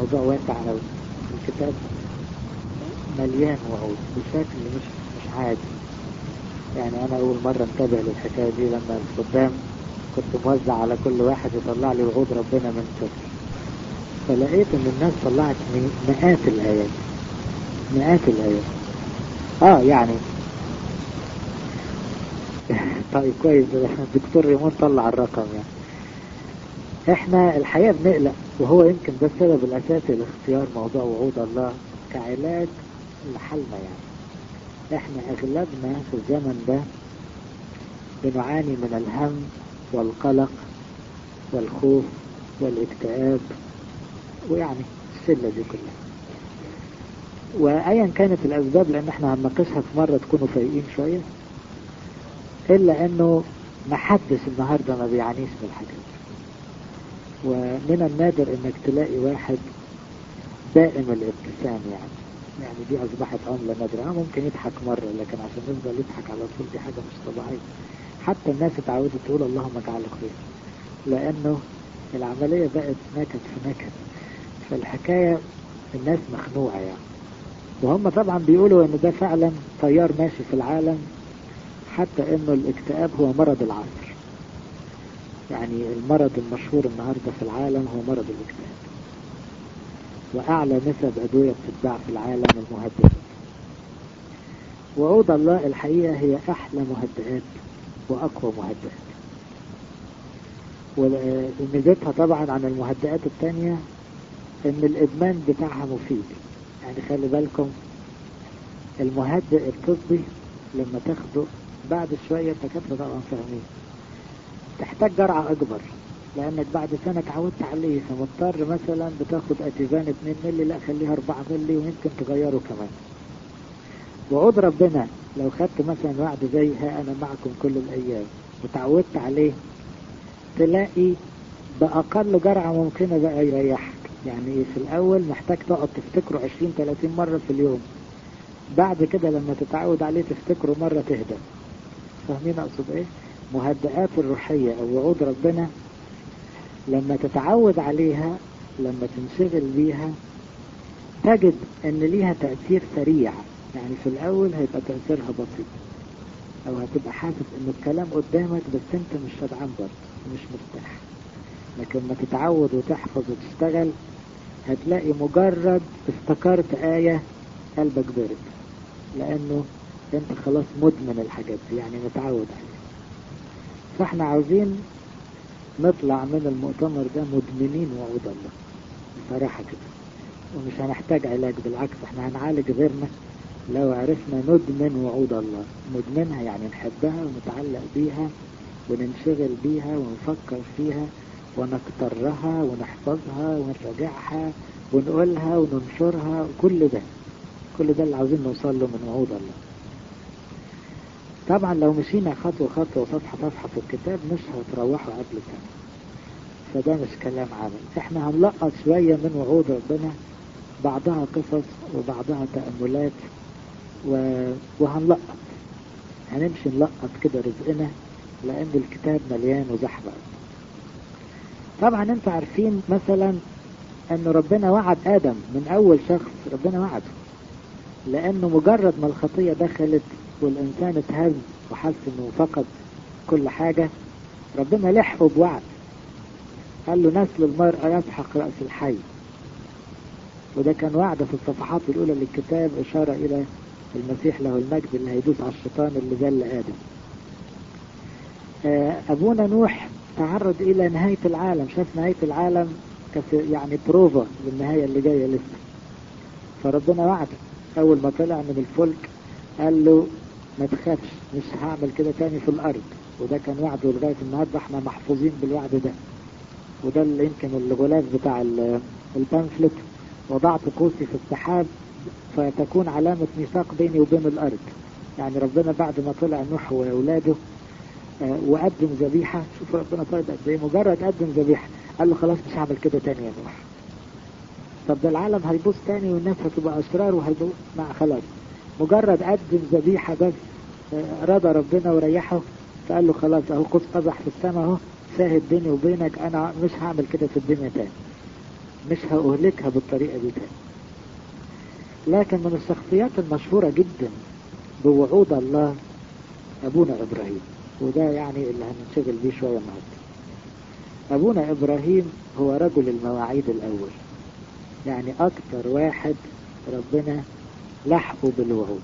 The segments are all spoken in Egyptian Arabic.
موضوع واسع قوي الكتاب مليان وعود بشكل مش مش عادي يعني انا اول مرة انتبه للحكاية دي لما قدام كنت موزع على كل واحد يطلع لي وعود ربنا من سفر فلقيت ان الناس طلعت مئات الايات مئات الايات اه يعني طيب كويس الدكتور ريمون طلع الرقم يعني احنا الحقيقة بنقلق وهو يمكن ده السبب الاساسي لاختيار موضوع وعود الله كعلاج لحالنا يعني احنا اغلبنا في الزمن ده بنعاني من الهم والقلق والخوف والاكتئاب ويعني السلة دي كلها وايا كانت الاسباب لان احنا هنناقشها في مرة تكونوا فايقين شوية الا انه محدش النهاردة ما بيعانيش من الحاجات ومن النادر انك تلاقي واحد دائم الابتسام يعني يعني دي اصبحت عملة نادرة ممكن يضحك مرة لكن عشان يفضل يضحك على طول دي حاجة مش طبيعية حتى الناس اتعودت تقول اللهم اجعله خير لانه العملية بقت نكد في نكد فالحكاية الناس مخنوعة يعني وهم طبعا بيقولوا ان ده فعلا تيار ماشي في العالم حتى انه الاكتئاب هو مرض العصر يعني المرض المشهور النهاردة في العالم هو مرض الاكتئاب واعلى نسب ادوية بتتباع في العالم المهدئات وعود الله الحقيقة هي احلى مهدئات واقوى مهدئات وميزتها طبعا عن المهدئات التانية ان الادمان بتاعها مفيد يعني خلي بالكم المهدئ الطبي لما تاخده بعد شوية الدكاترة طبعا فاهمين تحتاج جرعة اكبر لانك بعد سنة اتعودت عليه فمضطر مثلا بتاخد اتيفان 2 ملي لا خليها 4 ملي ويمكن تغيره كمان وعود ربنا لو خدت مثلا وعد زي ها انا معكم كل الايام وتعودت عليه تلاقي بأقل جرعة ممكنة بقى يريحك يعني في الأول محتاج تقعد تفتكره 20 30 مرة في اليوم بعد كده لما تتعود عليه تفتكره مرة تهدى فاهمين أقصد إيه؟ مهدئات الروحية أو وعود ربنا لما تتعود عليها لما تنشغل بيها تجد ان ليها تأثير سريع يعني في الاول هيبقى تأثيرها بسيط او هتبقى حاسس ان الكلام قدامك بس انت مش شبعان برضه مش مرتاح لكن ما تتعود وتحفظ وتشتغل هتلاقي مجرد افتكرت آية قلبك برد لانه انت خلاص مدمن الحاجات دي يعني متعود عليها فاحنا عاوزين نطلع من المؤتمر ده مدمنين وعود الله بصراحة كده ومش هنحتاج علاج بالعكس احنا هنعالج غيرنا لو عرفنا ندمن وعود الله ندمنها يعني نحبها ونتعلق بيها وننشغل بيها ونفكر فيها ونكترها ونحفظها ونراجعها ونقولها وننشرها كل ده كل ده اللي عاوزين نوصل له من وعود الله طبعا لو مشينا خطوة خطوة وصفحة صفحة في الكتاب مش هتروحوا قبل سنة فده مش كلام عمل احنا هنلقط شوية من وعود ربنا بعضها قصص وبعضها تأملات و... وهنلقط هنمشي نلقط كده رزقنا لأن الكتاب مليان وزحمة طبعا انتوا عارفين مثلا ان ربنا وعد آدم من أول شخص ربنا وعده لأنه مجرد ما الخطية دخلت والإنسان اتهز وحس إنه فقد كل حاجة ربنا لحقه بوعد قال له نسل المرأة يسحق رأس الحي وده كان وعد في الصفحات الأولى للكتاب إشارة إلى المسيح له المجد اللي هيدوس على الشيطان اللي ذل آدم أبونا نوح تعرض إلى نهاية العالم شاف نهاية العالم يعني بروفا للنهاية اللي جاية لسه فربنا وعده أول ما طلع من الفلك قال له ما تخافش مش هعمل كده تاني في الأرض وده كان وعده لغاية النهاردة احنا محفوظين بالوعد ده وده اللي يمكن الغلاف بتاع البامفلت وضعت قوسي في السحاب فتكون علامة ميثاق بيني وبين الأرض يعني ربنا بعد ما طلع نوح وأولاده وقدم ذبيحة شوف ربنا طيب قد ايه مجرد قدم ذبيحة قال له خلاص مش هعمل كده تاني يا نوح طب ده العالم هيبوظ تاني والناس هتبقى أشرار وهيبوظ مع خلاص مجرد قدم ذبيحة بس رضى ربنا وريحه فقال له خلاص اهو قوس قزح في السماء اهو شاهد بيني وبينك انا مش هعمل كده في الدنيا تاني مش هأهلكها بالطريقة دي تاني لكن من الشخصيات المشهورة جدا بوعود الله أبونا إبراهيم وده يعني اللي هننشغل بيه شوية النهارده أبونا إبراهيم هو رجل المواعيد الأول يعني أكثر واحد ربنا لحقه بالوعود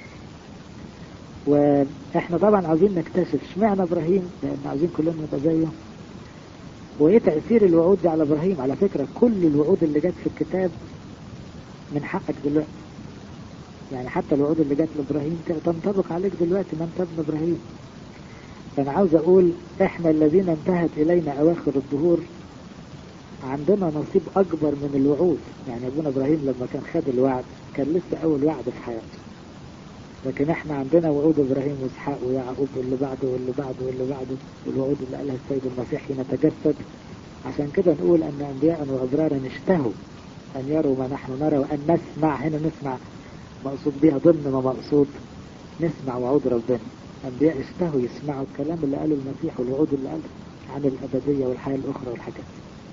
وإحنا طبعا عاوزين نكتشف اشمعنى إبراهيم لأن عاوزين كلنا نبقى زيه وإيه تأثير الوعود دي على إبراهيم على فكرة كل الوعود اللي جت في الكتاب من حقك دلوقتي يعني حتى الوعود اللي جت لإبراهيم تنطبق عليك دلوقتي ما أنت ابن إبراهيم فأنا عاوز أقول إحنا الذين انتهت إلينا أواخر الظهور عندنا نصيب أكبر من الوعود يعني أبونا إبراهيم لما كان خد الوعد كان لسه أول وعد في حياته لكن إحنا عندنا وعود إبراهيم وإسحاق ويعقوب واللي بعده واللي بعده واللي بعده والوعود اللي قالها السيد المسيح حين تجسد عشان كده نقول أن أنبياء وأبرارا اشتهوا أن يروا ما نحن نرى وأن نسمع هنا نسمع مقصود بها ضمن ما مقصود نسمع وعود ربنا أنبياء اشتهوا يسمعوا الكلام اللي قاله المسيح والوعود اللي قاله عن الأبدية والحياة الأخرى والحاجات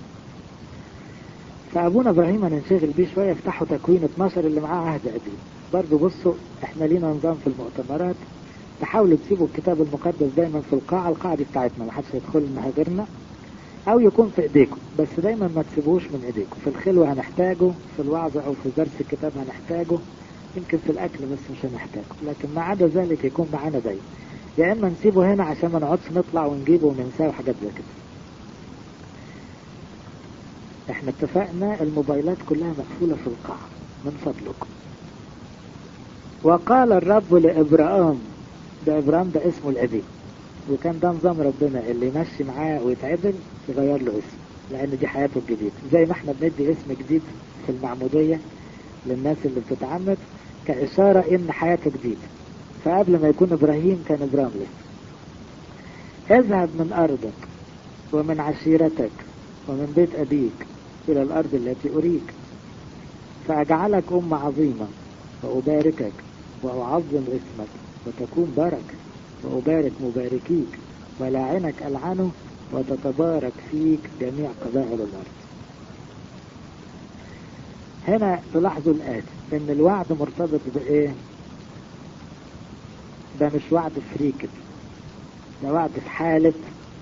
فأبونا إبراهيم هننشغل بيه شوية افتحوا تكوين 12 اللي معاه عهد قديم برضه بصوا احنا لينا نظام في المؤتمرات تحاولوا تسيبوا الكتاب المقدس دايما في القاعة القاعة دي بتاعتنا ما حدش يدخل لنا غيرنا أو يكون في إيديكم بس دايما ما تسيبوش من إيديكم في الخلوة هنحتاجه في الوعظ أو في درس الكتاب هنحتاجه يمكن في الأكل بس مش هنحتاجه لكن ما عدا ذلك يكون معانا دايما يا إما نسيبه هنا عشان ما نقعدش نطلع ونجيبه وننساه وحاجات زي كده احنا اتفقنا الموبايلات كلها مقفولة في القاعة من فضلكم وقال الرب لإبراهام ده إبراهام ده اسمه القديم وكان ده نظام ربنا اللي يمشي معاه ويتعدل يغير له اسم لأن دي حياته الجديدة زي ما احنا بندي اسم جديد في المعمودية للناس اللي بتتعمد كإشارة إن حياته جديدة فقبل ما يكون إبراهيم كان إبراهيم لسه اذهب من أرضك ومن عشيرتك ومن بيت أبيك إلى الأرض التي أريك فأجعلك أمة عظيمة وأباركك وأعظم اسمك وتكون بركة وأبارك مباركيك ولاعنك ألعنه وتتبارك فيك جميع قبائل الأرض هنا تلاحظوا الآتي إن الوعد مرتبط بإيه؟ ده مش وعد فري كده ده وعد في حالة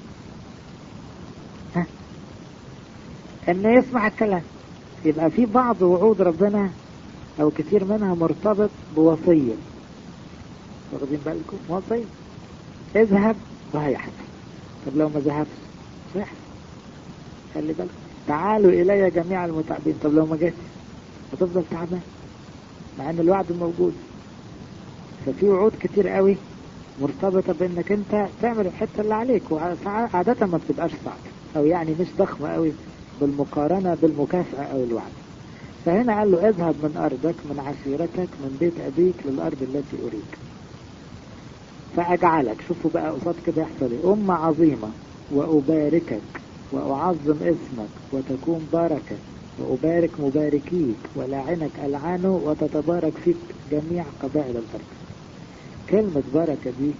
ها إنه يسمع الكلام يبقى في بعض وعود ربنا أو كثير منها مرتبط بوصية واخدين بالكم وصية اذهب وهيحصل طب لو ما ذهبش مش هيحصل خلي بالك تعالوا إلي جميع المتعبين طب لو ما جيتش هتفضل تعبان مع ان الوعد موجود ففي وعود كتير قوي مرتبطة بانك انت تعمل الحتة اللي عليك وعادة ما بتبقاش صعبة او يعني مش ضخمة قوي بالمقارنة بالمكافأة او الوعد فهنا قال له اذهب من ارضك من عشيرتك من بيت ابيك للارض التي اريك فاجعلك شوفوا بقى قصاد كده يحصل ايه امة عظيمة واباركك واعظم اسمك وتكون بركة وأبارك مباركيك ولاعنك ألعنه وتتبارك فيك جميع قبائل الأرض كلمة بركة دي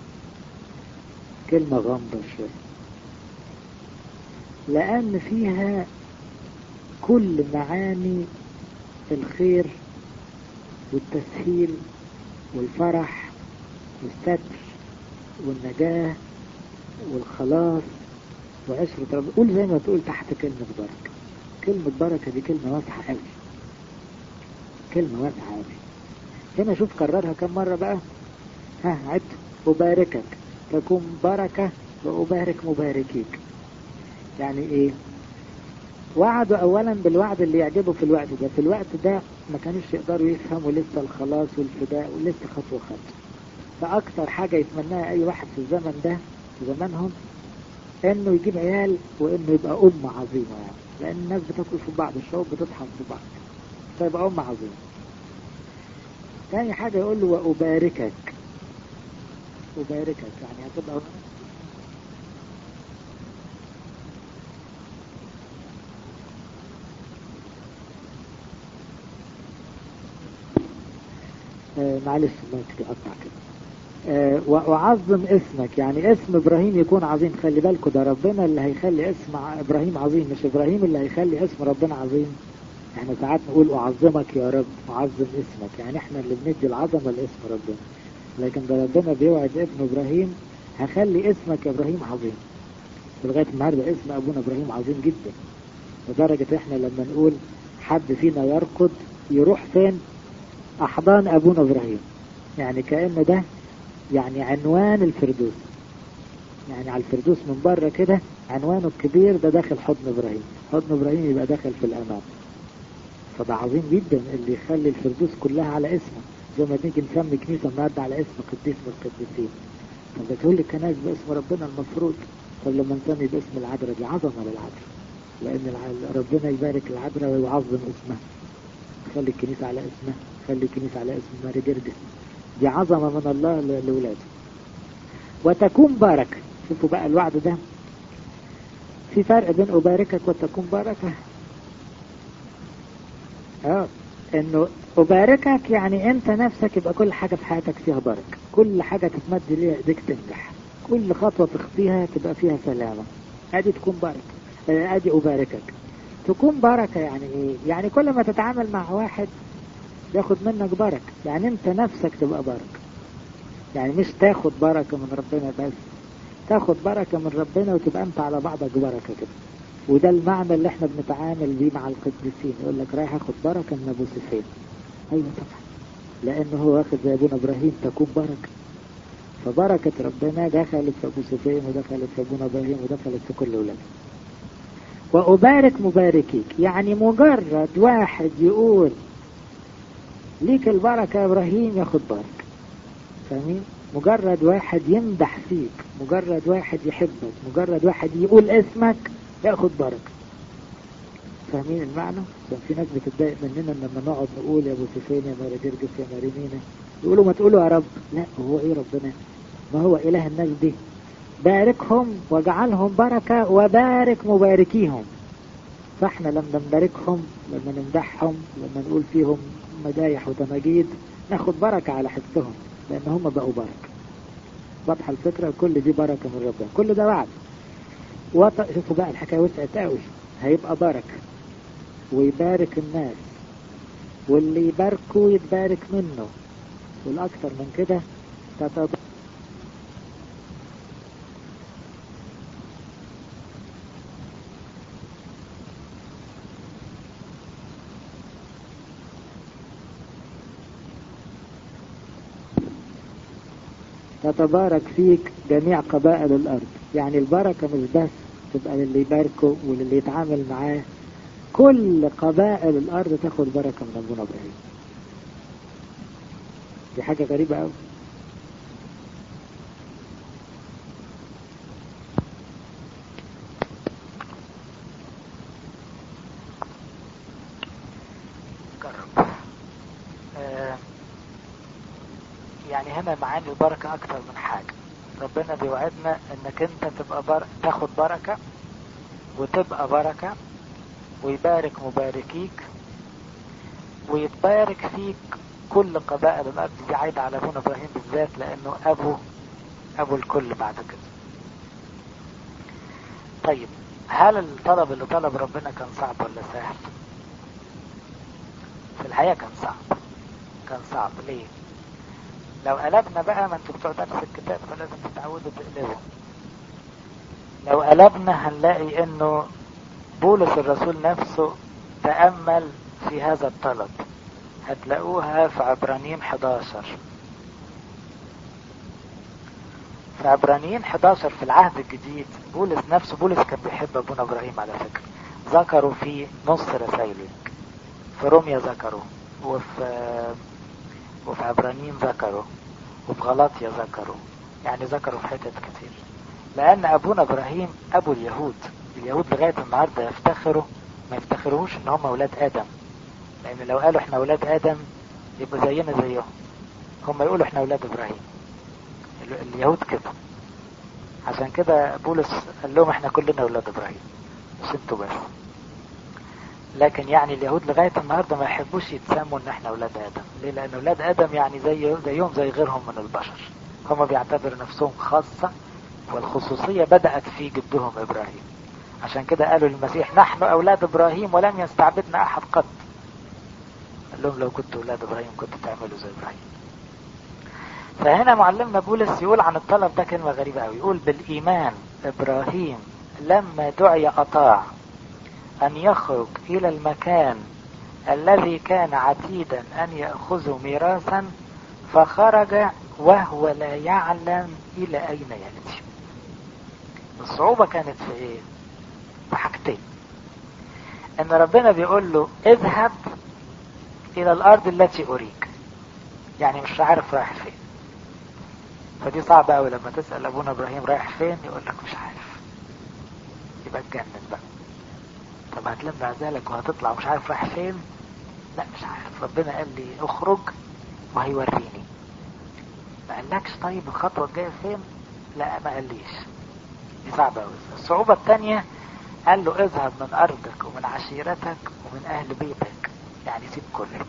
كلمة غامضة شوية لأن فيها كل معاني الخير والتسهيل والفرح والستر والنجاة والخلاص وعشرة رب قول زي ما تقول تحت كلمة بركة كلمة بركة دي كلمة واسعة قوي كلمة واسعة قوي هنا شوف كررها كم مرة بقى ها عد أباركك تكون بركة وأبارك مباركيك يعني ايه وعدوا اولا بالوعد اللي يعجبه في الوقت ده في الوقت ده ما كانوش يقدروا يفهموا لسه الخلاص والفداء ولسه خطوة خطوة فاكتر حاجة يتمناها اي واحد في الزمن ده في زمانهم انه يجيب عيال وانه يبقى امة عظيمة يعني لان الناس بتاكل في بعض الشعوب بتطحن في بعض فيبقى امة عظيمة تاني حاجة يقول له وأباركك أباركك يعني هتبقى آه معلش ما تقطع كده آه وأعظم اسمك يعني اسم إبراهيم يكون عظيم خلي بالكم ده ربنا اللي هيخلي اسم إبراهيم عظيم مش إبراهيم اللي هيخلي اسم ربنا عظيم احنا ساعات نقول أعظمك يا رب أعظم اسمك يعني احنا اللي بندي العظمة لاسم ربنا لكن ده ربنا بيوعد ابن إبراهيم هخلي اسمك يا إبراهيم عظيم لغاية النهاردة اسم أبونا إبراهيم عظيم جدا لدرجة احنا لما نقول حد فينا يرقد يروح فين أحضان أبونا إبراهيم يعني كأن ده يعني عنوان الفردوس يعني على الفردوس من بره كده عنوانه الكبير ده داخل حضن إبراهيم حضن إبراهيم يبقى داخل في الأمام فده عظيم جدا اللي يخلي الفردوس كلها على اسمه زي ما نيجي نسمي كنيسة النهارده على اسم قديس من القديسين طب بتقول لي كنايس باسم ربنا المفروض طب لما نسمي باسم العذراء دي عظمة للعذراء لأن ربنا يبارك العذراء ويعظم اسمها خلي الكنيسة على اسمها خلي الكنيسة على اسم ماري جرجس دي عظمة من الله لأولاده وتكون بركة شوفوا بقى الوعد ده في فرق بين أباركك وتكون بركة اه انه أباركك يعني انت نفسك يبقى كل حاجة في حياتك فيها بركة كل حاجة تتمد ليها ايديك تنجح كل خطوة تخطيها تبقى فيها سلامة ادي تكون بركة ادي أباركك تكون بركة يعني ايه يعني كل ما تتعامل مع واحد ياخد منك بركة يعني انت نفسك تبقى بركة يعني مش تاخد بركة من ربنا بس تاخد بركة من ربنا وتبقى انت على بعضك بركة كده وده المعنى اللي احنا بنتعامل بيه مع القديسين يقول لك رايح اخد بركة من ابو سفين ايوه طبعا لانه هو واخد زي ابونا ابراهيم تكون بركة فبركة ربنا دخلت في ابو سفين ودخلت في ابونا ابراهيم ودخلت في كل اولاده وأبارك مباركيك يعني مجرد واحد يقول ليك البركة يا إبراهيم ياخد بركة فاهمين مجرد واحد يمدح فيك مجرد واحد يحبك مجرد واحد يقول اسمك ياخد بركة فاهمين المعنى كان في ناس بتتضايق مننا لما نقعد نقول يا ابو سفين يا ماري جرجس يا ماري مينا يقولوا ما تقولوا يا رب لا هو ايه ربنا ما هو اله الناس دي باركهم واجعلهم بركة وبارك مباركيهم فاحنا لما نباركهم لما نمدحهم لما نقول فيهم مدايح وتماجيد ناخد بركة على حسهم لان هم بقوا بركة واضحة الفكرة كل دي بركة من ربنا كل ده وعد وط... شوفوا بقى الحكاية وسعت قوي هيبقى بركة ويبارك الناس واللي يباركه يتبارك منه والأكثر من كده تتبارك تتبارك فيك جميع قبائل الأرض يعني البركة مش بس تبقى للي يباركه وللي يتعامل معاه كل قبائل الأرض تاخد بركة من أبونا إبراهيم دي حاجة غريبة أوي جرب آه يعني هنا معاني البركة أكتر من حاجة ربنا بيوعدنا إنك أنت تبقى بر... تاخد بركة وتبقى بركة ويبارك مباركيك ويتبارك فيك كل قبائل الأرض دي عايدة على أبونا إبراهيم بالذات لأنه أبو أبو الكل بعد كده طيب هل الطلب اللي طلب ربنا كان صعب ولا سهل؟ في الحقيقة كان صعب كان صعب ليه؟ لو قلبنا بقى ما انتوا بتوع درس الكتاب فلازم تتعودوا تقلبوا لو قلبنا هنلاقي انه بولس الرسول نفسه تأمل في هذا الطلب هتلاقوها في عبرانيين 11 في عبرانيين 11 في العهد الجديد بولس نفسه بولس كان بيحب ابونا ابراهيم على فكرة ذكروا في نص رسائله في روميا ذكروا وفي وفي عبرانيين ذكروا وفي غلاطيا ذكروا يعني ذكروا في حتت كتير لأن أبونا إبراهيم أبو اليهود اليهود لغاية النهاردة يفتخروا ما يفتخروش إن هم أولاد آدم لأن لو قالوا إحنا أولاد آدم يبقوا زينا زيهم هم يقولوا إحنا أولاد إبراهيم اليهود كده عشان كده بولس قال لهم إحنا كلنا أولاد إبراهيم مش انتوا بس لكن يعني اليهود لغاية النهاردة ما يحبوش يتسموا ان احنا اولاد ادم ليه لان اولاد ادم يعني زي زيهم زي غيرهم من البشر هم بيعتبروا نفسهم خاصة والخصوصية بدأت في جدهم إبراهيم عشان كده قالوا للمسيح نحن أولاد إبراهيم ولم يستعبدنا أحد قط قال لهم لو كنتوا أولاد إبراهيم كنتوا تعملوا زي إبراهيم فهنا معلمنا بولس يقول عن الطلب ده كلمة غريبة قوي يقول بالإيمان إبراهيم لما دعي أطاع أن يخرج إلى المكان الذي كان عتيدا أن يأخذه ميراثا فخرج وهو لا يعلم إلى أين يأتي الصعوبة كانت في إيه؟ في حاجتين إن ربنا بيقول له اذهب إلى الأرض التي أريك يعني مش عارف رايح فين فدي صعبة أوي لما تسأل أبونا إبراهيم رايح فين يقول لك مش عارف يبقى اتجنن بقى طب هتلم عزالك وهتطلع مش عارف رايح فين لا مش عارف ربنا قال لي اخرج وهيوريني ما قالكش طيب الخطوة الجاية فين لا ما قاليش دي صعبة أوي الصعوبة الثانية قال له اذهب من أرضك ومن عشيرتك ومن أهل بيتك يعني سيب كله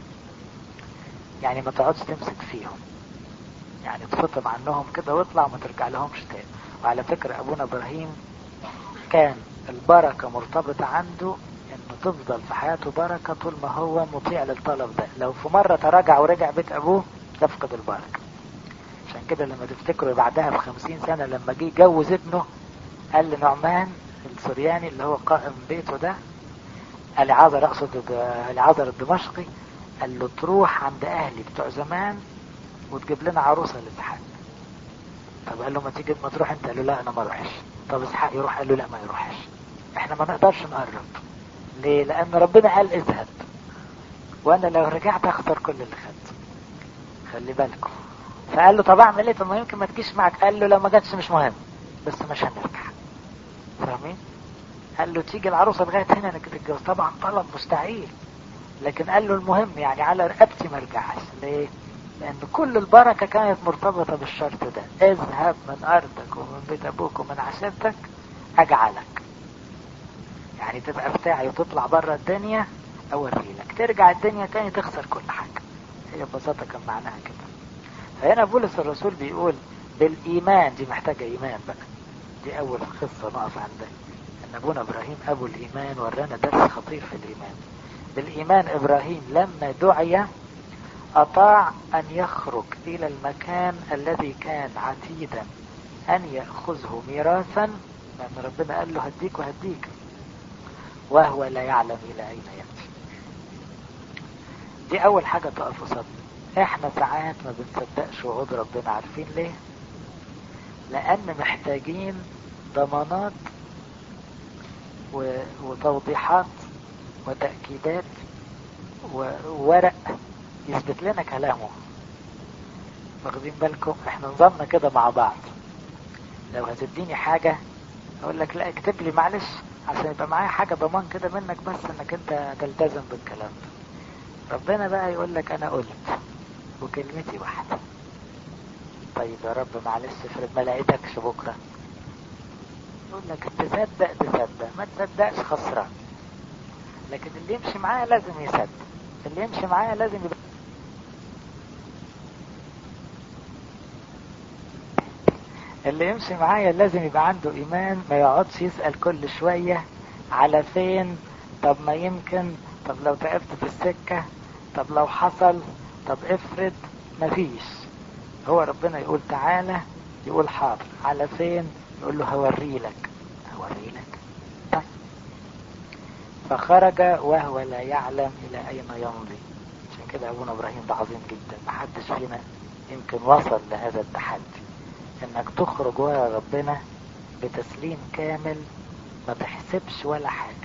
يعني ما تقعدش تمسك فيهم يعني تفطم عنهم كده واطلع وما ترجع لهمش تاني وعلى فكرة أبونا إبراهيم كان البركة مرتبطة عنده انه تفضل في حياته بركة طول ما هو مطيع للطلب ده لو في مرة تراجع ورجع بيت ابوه تفقد البركة عشان كده لما تفتكروا بعدها بخمسين سنة لما جه يجوز ابنه قال لنعمان السورياني اللي هو قائم بيته ده العازر اقصد العازر الدمشقي قال له تروح عند اهلي بتوع زمان وتجيب لنا عروسة لاسحاق طب قال له ما تيجي ما تروح انت قال له لا انا ما اروحش طب اسحاق يروح قال له لا ما يروحش احنا ما نقدرش نقرب ليه لان ربنا قال اذهب وانا لو رجعت اخسر كل اللي خدته خلي بالكم فقال له طب اعمل ايه طب ما يمكن ما تجيش معك قال له لو ما جاتش مش مهم بس مش هنرجع فاهمين قال له تيجي العروسه لغايه هنا انك تتجوز طبعا طلب مستحيل لكن قال له المهم يعني على رقبتي ما ارجعش ليه لان كل البركه كانت مرتبطه بالشرط ده اذهب من ارضك ومن بيت ابوك ومن عشيرتك اجعلك يعني تبقى بتاعي وتطلع بره الدنيا اوري لك ترجع الدنيا تاني تخسر كل حاجه هي ببساطه كان معناها كده فهنا بولس الرسول بيقول بالايمان دي محتاجه ايمان بقى دي اول قصه نقف عندها ان ابونا ابراهيم ابو الايمان ورانا درس خطير في الايمان بالايمان ابراهيم لما دعي اطاع ان يخرج الى المكان الذي كان عتيدا ان ياخذه ميراثا لان ربنا قال له هديك وهديك وهو لا يعلم الى اين ياتي دي اول حاجه تقف قصادنا احنا ساعات ما بنصدقش وعود ربنا عارفين ليه لان محتاجين ضمانات و... وتوضيحات وتأكيدات وورق يثبت لنا كلامه واخدين بالكم احنا نظامنا كده مع بعض لو هتديني حاجة اقول لك لا اكتب لي معلش عشان يبقى معايا حاجة ضمان كده منك بس انك انت تلتزم بالكلام ده ربنا بقى يقول لك انا قلت وكلمتي واحدة طيب يا رب معلش افرض ما لقيتكش بكرة يقول لك تصدق تصدق ما تصدقش خسران لكن اللي يمشي معايا لازم يصدق اللي يمشي معايا لازم يبقى اللي يمشي معايا لازم يبقى عنده ايمان ما يقعدش يسأل كل شوية على فين طب ما يمكن طب لو تعبت في السكة طب لو حصل طب افرض مفيش هو ربنا يقول تعالى يقول حاضر على فين يقول له هوري لك هوري لك طيب فخرج وهو لا يعلم الى اين يمضي عشان كده ابونا ابراهيم ده عظيم جدا محدش فينا يمكن وصل لهذا التحدي انك تخرج ورا ربنا بتسليم كامل ما تحسبش ولا حاجة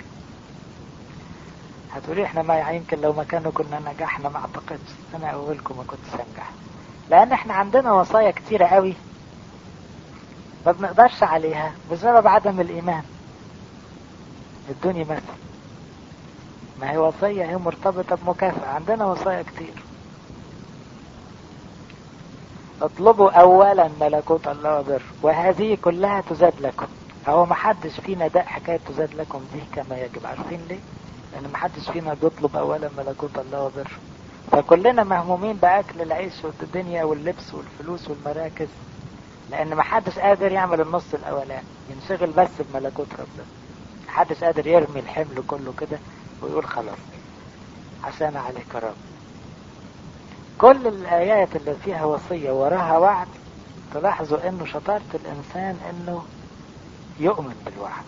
هتقولي احنا ما يمكن لو مكانه كنا نجحنا ما اعتقدش انا اقولكم ما كنتش انجح لان احنا عندنا وصايا كتيرة قوي ما بنقدرش عليها بسبب عدم الايمان ادوني مثل ما هي وصية هي مرتبطة بمكافأة عندنا وصايا كتير اطلبوا اولا ملكوت الله وبر وهذه كلها تزاد لكم هو ما حدش فينا ده حكاية تزاد لكم دي كما يجب عارفين ليه لان ما حدش فينا بيطلب اولا ملكوت الله وبر فكلنا مهمومين باكل العيش والدنيا واللبس والفلوس والمراكز لان ما حدش قادر يعمل النص الاولاني ينشغل بس بملكوت ربنا محدش قادر يرمي الحمل كله كده ويقول خلاص عشان عليك رب كل الآيات اللي فيها وصية وراها وعد تلاحظوا انه شطارة الانسان انه يؤمن بالوعد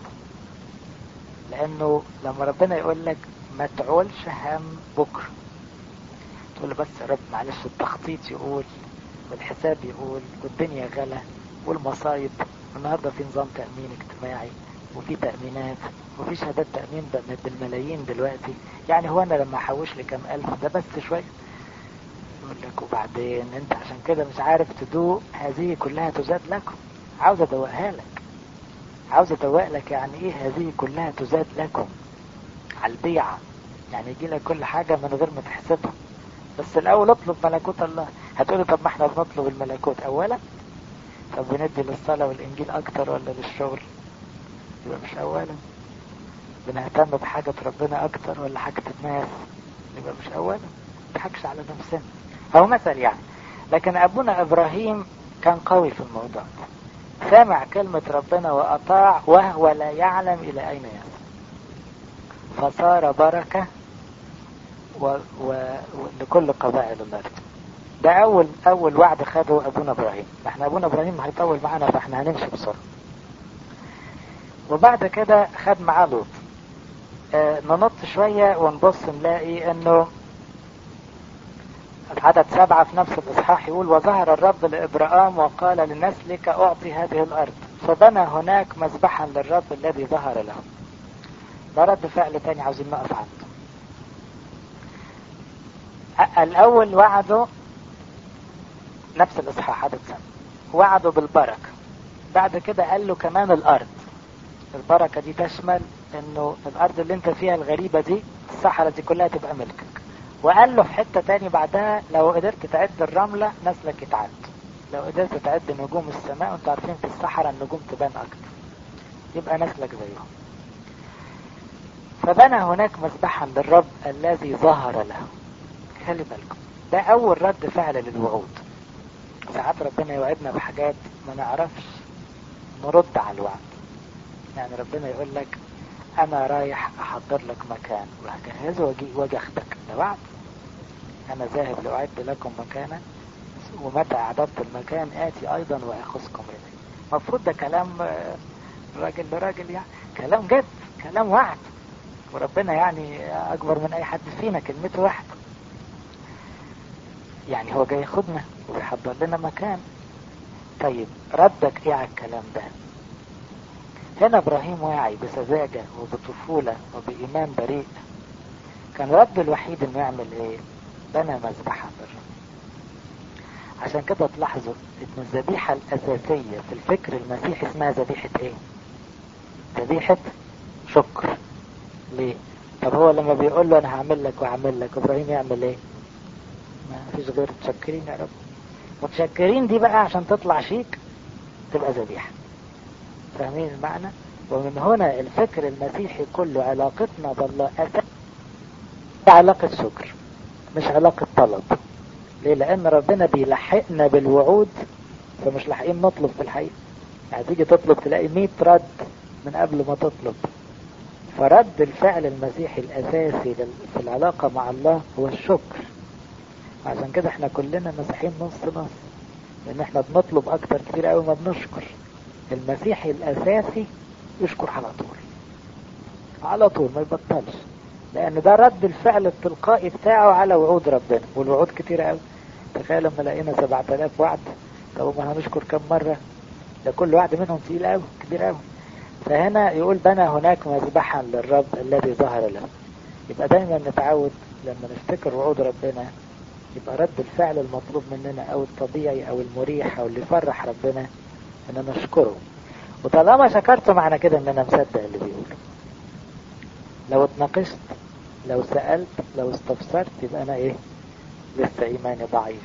لانه لما ربنا يقول لك ما تعولش هم بكرة تقول بس يا رب معلش التخطيط يقول والحساب يقول والدنيا غلا والمصايب النهارده في نظام تأمين اجتماعي وفي تأمينات وفي شهادات تأمين بالملايين دلوقتي يعني هو أنا لما أحوش لي كام ألف ده بس شوية يقول لك وبعدين أنت عشان كده مش عارف تدوق هذه كلها تزاد لكم عاوز أدوقها لك عاوز أدوق لك يعني إيه هذه كلها تزاد لكم على البيعة يعني يجي لك كل حاجة من غير ما تحسبها بس الأول اطلب ملكوت الله هتقولي طب ما احنا بنطلب الملكوت أولا طب بندي للصلاة والإنجيل أكتر ولا للشغل يبقى مش أولا بنهتم بحاجة ربنا أكتر ولا حاجة الناس يبقى مش أولا نضحكش على نفسنا هو مثل يعني لكن أبونا إبراهيم كان قوي في الموضوع سمع كلمة ربنا وأطاع وهو لا يعلم إلى أين يصل فصار بركة و... و... لكل قبائل الأرض ده أول أول وعد خده أبونا إبراهيم احنا أبونا إبراهيم هيطول معانا فاحنا هنمشي بسرعة وبعد كده خد معاه لوط آه ننط شوية ونبص نلاقي انه عدد سبعة في نفس الإصحاح يقول وظهر الرب لإبراهام وقال لنسلك أعطي هذه الأرض فبنى هناك مذبحا للرب الذي ظهر له ده رد فعل تاني عاوزين نقف عنده الأول وعده نفس الإصحاح عدد سبعة وعده بالبركة بعد كده قال له كمان الأرض البركة دي تشمل انه الارض اللي انت فيها الغريبة دي الصحراء دي كلها تبقى ملكك وقال له في حتة تاني بعدها لو قدرت تعد الرملة نسلك يتعد لو قدرت تعد نجوم السماء وانتوا عارفين في الصحراء النجوم تبان اكتر يبقى نسلك زيهم فبنى هناك مذبحا للرب الذي ظهر له خلي بالكم ده اول رد فعل للوعود ساعات ربنا يوعدنا بحاجات ما نعرفش نرد على الوعد يعني ربنا يقول لك انا رايح احضر لك مكان وهجهزه واجي واجي اخدك ده وعد انا ذاهب لاعد لكم مكانا ومتى اعددت المكان اتي ايضا واخذكم اليه المفروض ده كلام راجل لراجل يعني كلام جد كلام وعد وربنا يعني اكبر من اي حد فينا كلمته واحده يعني هو جاي ياخدنا ويحضر لنا مكان طيب ردك ايه على الكلام ده هنا ابراهيم واعي بسذاجة وبطفولة وبإيمان بريء كان رد الوحيد انه يعمل ايه بنى مذبحة للرب عشان كده تلاحظوا ان الذبيحة الاساسية في الفكر المسيحي اسمها ذبيحة ايه ذبيحة شكر ليه طب هو لما بيقول له انا هعمل لك وهعمل لك ابراهيم يعمل ايه ما فيش غير متشكرين يا رب متشكرين دي بقى عشان تطلع شيك تبقى ذبيحه فاهمين المعنى ومن هنا الفكر المسيحي كله علاقتنا بالله أساس علاقة شكر مش علاقة طلب ليه لأن ربنا بيلحقنا بالوعود فمش لاحقين نطلب في الحقيقة يعني تيجي تطلب تلاقي 100 رد من قبل ما تطلب فرد الفعل المسيحي الأساسي في العلاقة مع الله هو الشكر عشان كده احنا كلنا مسيحيين نص نص لأن احنا بنطلب أكتر كتير قوي ما بنشكر المسيحي الأساسي يشكر على طول على طول ما يبطلش لأن ده رد الفعل التلقائي بتاعه على وعود ربنا والوعود كتير قوي تخيل لما لقينا 7000 وعد طب ما هنشكر كم مرة ده كل وعد منهم تقيل قوي كبير قوي فهنا يقول بنى هناك مذبحا للرب الذي ظهر له يبقى دايما نتعود لما نفتكر وعود ربنا يبقى رد الفعل المطلوب مننا او الطبيعي او المريح او اللي يفرح ربنا ان نشكره وطالما شكرته معنى كده ان انا مصدق اللي بيقوله لو اتناقشت لو سألت لو استفسرت يبقى انا ايه لسه ايماني ضعيف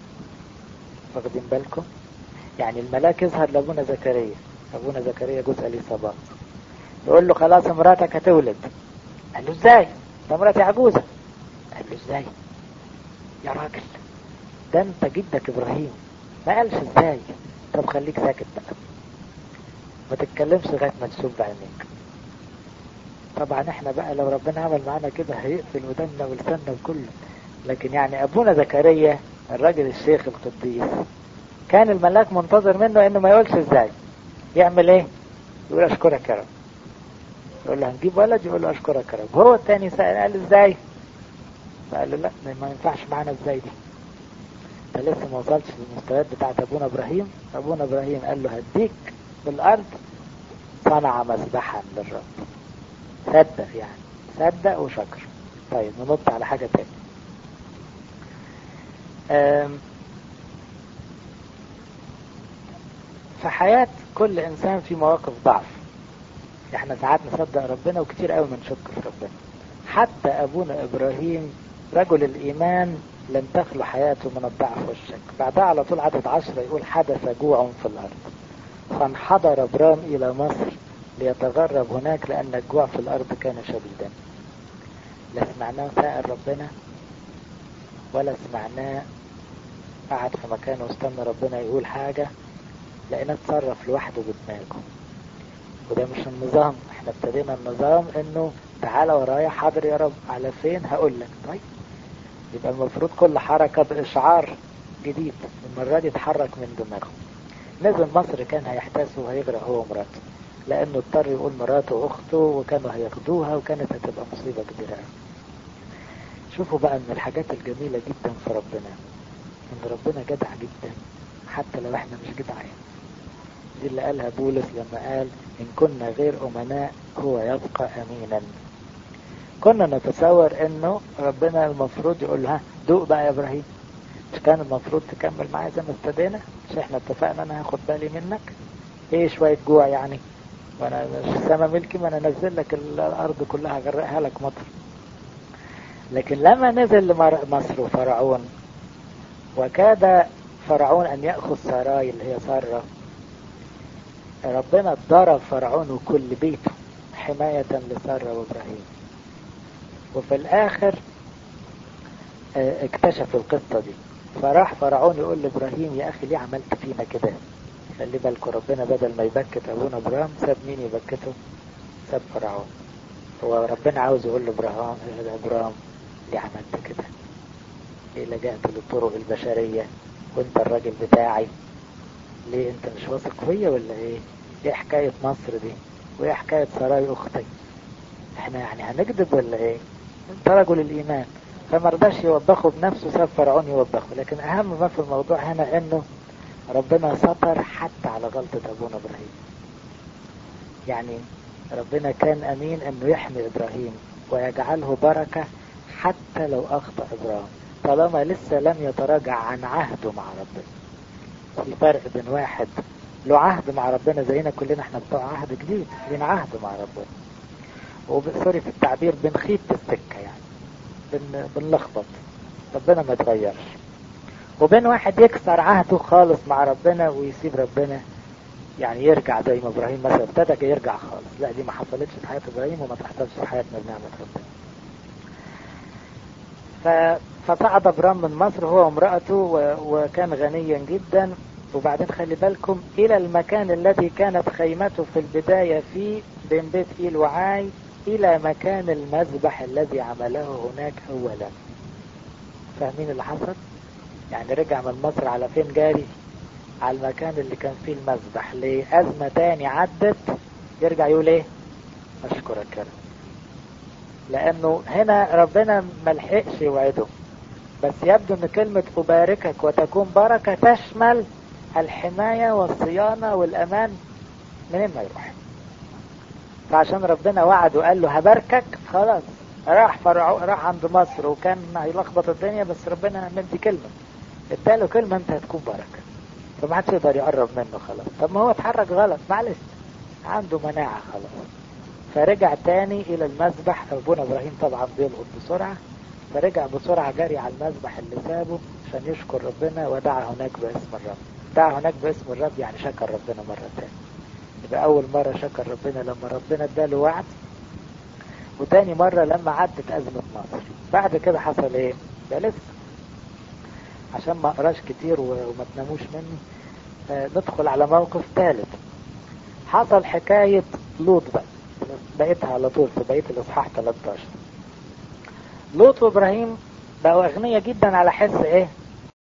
واخدين بالكم يعني الملاك يظهر لابونا زكريا ابونا زكريا جوز اليصابات يقول له خلاص مراتك هتولد قال له ازاي ده مراتي عجوزه قال له ازاي يا راجل ده انت جدك ابراهيم ما قالش ازاي طب خليك ساكت بقى ما تتكلمش لغايه ما تشوف بعينيك طبعا احنا بقى لو ربنا عمل معانا كده هيقفل ودنا ولساننا وكله لكن يعني ابونا زكريا الراجل الشيخ القديس كان الملاك منتظر منه انه ما يقولش ازاي يعمل ايه يقول اشكرك يا رب يقول له هنجيب ولد يقول له اشكرك يا رب هو التاني سأل قال ازاي فقال له لا ما ينفعش معانا ازاي دي انت لسه ما وصلتش للمستويات بتاعت ابونا ابراهيم ابونا ابراهيم قال له هديك بالارض صنع مسبحا للرب صدق يعني صدق وشكر طيب ننط على حاجة تاني في حياة كل إنسان في مواقف ضعف احنا ساعات نصدق ربنا وكتير قوي بنشك في ربنا حتى أبونا إبراهيم رجل الإيمان لم تخلو حياته من الضعف والشك بعدها على طول عدد عشرة يقول حدث جوع في الأرض فانحدر ابرام إلى مصر ليتغرب هناك لأن الجوع في الأرض كان شديدا لا سمعناه سائل ربنا ولا سمعناه قعد في مكانه واستنى ربنا يقول حاجة لقيناه اتصرف لوحده بدماغه وده مش النظام احنا ابتدينا النظام انه تعالى ورايا حاضر يا رب على فين هقول لك طيب يبقى المفروض كل حركة بإشعار جديد المرة دي اتحرك من دماغه نزل مصر كان هيحتاسه وهيغرق هو ومراته لانه اضطر يقول مراته واخته وكانوا هياخدوها وكانت هتبقى مصيبة كبيرة شوفوا بقى من الحاجات الجميلة جدا في ربنا ان ربنا جدع جدا حتى لو احنا مش جدعين دي اللي قالها بولس لما قال ان كنا غير امناء هو يبقى امينا كنا نتصور انه ربنا المفروض يقول له ها دوق بقى يا ابراهيم مش كان المفروض تكمل معايا زي ما ابتدينا مش احنا اتفقنا انا هاخد بالي منك ايه شوية جوع يعني وانا مش السما ملكي ما انا انزل لك الارض كلها اغرقها لك مطر لكن لما نزل لمصر وفرعون وكاد فرعون ان ياخذ سراي اللي هي ساره ربنا ضرب فرعون وكل بيته حماية لسارة وابراهيم وفي الاخر اكتشف القصة دي فراح فرعون يقول لابراهيم يا اخي ليه عملت فينا كده خلي بالكم ربنا بدل ما يبكت ابونا ابراهيم ساب مين يبكته ساب فرعون هو ربنا عاوز يقول لابراهيم ابراهيم ليه عملت كده ليه لجأت للطرق البشرية وانت الراجل بتاعي ليه انت مش واثق فيا ولا ايه ايه حكاية مصر دي وايه حكاية سراي اختي احنا يعني هنكذب ولا ايه انت رجل الايمان فما رضاش يوبخه بنفسه ساب فرعون يوبخه لكن اهم ما في الموضوع هنا انه ربنا ستر حتى على غلطة ابونا ابراهيم يعني ربنا كان امين انه يحمي ابراهيم ويجعله بركة حتى لو اخطأ ابراهيم طالما لسه لم يتراجع عن عهده مع ربنا في فرق بين واحد له عهد مع ربنا زينا كلنا احنا بتوع عهد جديد لنا عهد مع ربنا وسوري في التعبير بنخيط السكة يعني بن... بنلخبط ربنا ما يتغيرش وبين واحد يكسر عهده خالص مع ربنا ويسيب ربنا يعني يرجع زي ما ابراهيم مثلا ابتدى يرجع خالص لا دي ما حصلتش في حياة ابراهيم وما تحصلش في حياتنا بنعمة ربنا ف... فصعد ابرام من مصر هو وامرأته و... وكان غنيا جدا وبعدين خلي بالكم الى المكان الذي كانت خيمته في البداية فيه بين بيت ايل وعاي الى مكان المذبح الذي عمله هناك اولا فاهمين اللي حصل يعني رجع من مصر على فين جاري على المكان اللي كان فيه المذبح ليه ازمة تاني عدت يرجع يقول ايه اشكرك يا رب لانه هنا ربنا ملحقش يوعده بس يبدو ان كلمة اباركك وتكون بركة تشمل الحماية والصيانة والامان منين ما يروح فعشان ربنا وعد وقال له هباركك خلاص راح فرعون راح عند مصر وكان هيلخبط الدنيا بس ربنا مدي كلمة اداله كلمة انت هتكون بركة فما حدش يقدر يقرب منه خلاص طب ما هو اتحرك غلط معلش عنده مناعة خلاص فرجع تاني الى المذبح ابونا ابراهيم طبعا بيلقط بسرعة فرجع بسرعة جري على المذبح اللي سابه عشان يشكر ربنا ودعا هناك باسم الرب دعا هناك باسم الرب يعني شكر ربنا مرة تاني يبقى اول مرة شكر ربنا لما ربنا اداله وعد وتاني مرة لما عدت ازمة مصر بعد كده حصل ايه ده لسه عشان ما اقراش كتير وما تناموش مني آه ندخل على موقف ثالث حصل حكاية لوط بقى بقيتها على طول في بقية الإصحاح 13 لوط وإبراهيم بقوا أغنياء جدا على حس إيه